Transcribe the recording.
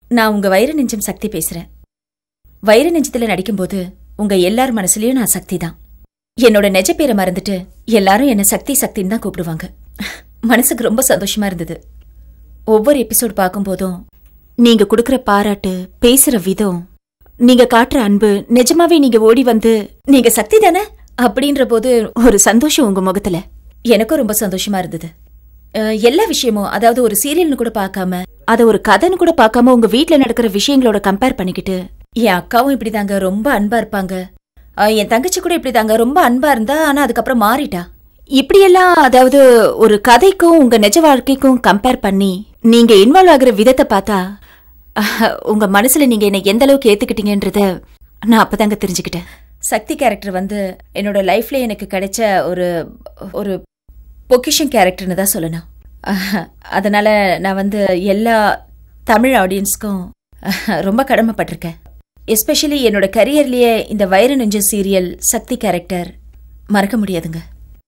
நான் உங்க வைர நெஞ்சம் சக்தி பேசுறேன் வைர நெஞ்சத்துல நடிக்கும்போது உங்க எல்லார் மனசுலயும் நான் சக்தி தான் என்னோட நெஜ பேரை மறந்துட்டு எல்லாரும் என்ன சக்தி சக்தின்னு தான் கூப்பிடுவாங்க மனசுக்கு ரொம்ப சந்தோஷமா இருந்தது ஒவ்வொரு எபிசோட் பார்க்கும்போதும் நீங்க கொடுக்கிற பாராட்டு பேசுற விதம் நீங்க காட்டுற அன்பு நிஜமாவே நீங்க ஓடி வந்து நீங்க சக்தி தானே அப்படின்ற போது ஒரு சந்தோஷம் உங்க முகத்துல எனக்கும் ரொம்ப சந்தோஷமா இருந்தது அஹ், எல்லா விஷயமும் அதாவது ஒரு சீரியல்னு கூட பார்க்காம அத ஒரு கதைன்னு கூட பார்க்காம உங்க வீட்ல நடக்கிற விஷயங்களோட கம்பேர் பண்ணிக்கிட்டு என் அக்காவும் இப்படிதாங்க ரொம்ப அன்பா இருப்பாங்க அஹ், என் தங்கச்சி கூட இப்படிதாங்க ரொம்ப அன்பா இருந்தா ஆனா அதுக்கப்புறம் மாறிட்டா இப்படியெல்லாம் அதாவது ஒரு கதைக்கும் உங்க நிஜ வாழ்க்கைக்கும் கம்பேர் பண்ணி நீங்க இன்வால்வ் ஆகுற விதத்தை பார்த்தா அஹ், உங்க மனசுல நீங்க என்ன எந்த அளவுக்கு ஏத்துக்கிட்டீங்கன்றத நான் அப்பதாங்க தெரிஞ்சுக்கிட்டேன் சக்தி கேரக்டர் வந்து என்னோட லைஃப்ல எனக்கு கிடைச்ச ஒரு ஒரு பொக்கிஷன் கேரக்டர்னு தான் சொல்லணும் அஹ், அதனால நான் வந்து எல்லா தமிழ் ஆடியன்ஸ்க்கும் அஹ், ரொம்ப கடமைப்பட்டிருக்கேன் எஸ்பெஷலி என்னோட கரியர்லயே இந்த வைர நெஞ்ச சீரியல் சக்தி கேரக்டர் மறக்க முடியாதுங்க